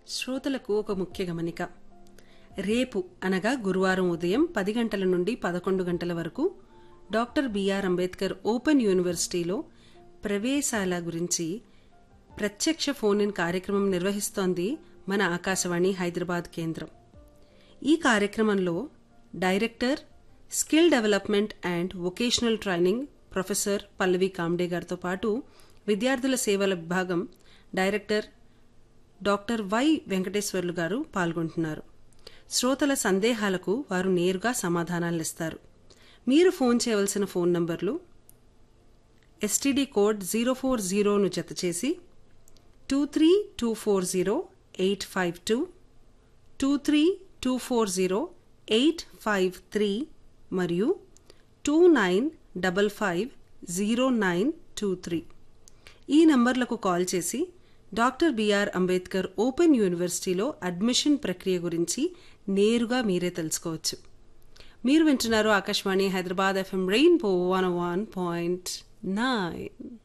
శ్రోతలకు ఒక ముఖ్య గమనిక రేపు అనగా గురువారం ఉదయం పది గంటల నుండి పదకొండు గంటల వరకు డాక్టర్ బిఆర్ అంబేద్కర్ ఓపెన్ యూనివర్సిటీలో ప్రవేశాల గురించి ప్రత్యక్ష ఫోన్ ఇన్ కార్యక్రమం నిర్వహిస్తోంది మన ఆకాశవాణి హైదరాబాద్ కేంద్రం ఈ కార్యక్రమంలో director skill development and vocational training professor Pallavi Kamde గారితో పాటు విద్యార్థుల సేవల విభాగం డైరెక్టర్ డాక్టర్ వై వెంకటేశ్వర్లు గారు పాల్గొంటున్నారు శ్రోతల సందేహాలకు వారు నేరుగా సమాధానాలిస్తారు మీరు ఫోన్ చేయవలసిన ఫోన్ నంబర్లు ఎస్టీడీ కోడ్ జీరో ఫోర్ జీరోను జతచేసి two three two four zero eight five two two three two four zero eight five three మరియు two nine double five zero nine two three ఈ నంబర్లకు కాల్ చేసి doctor B R Ambedkar open యూనివర్సిటీలో admission ప్రక్రియ గురించి నేరుగా మీరే తెలుసుకోవచ్చు మీరు వింటున్నారు Akashvani Hyderabad FM Rainbow one one point nine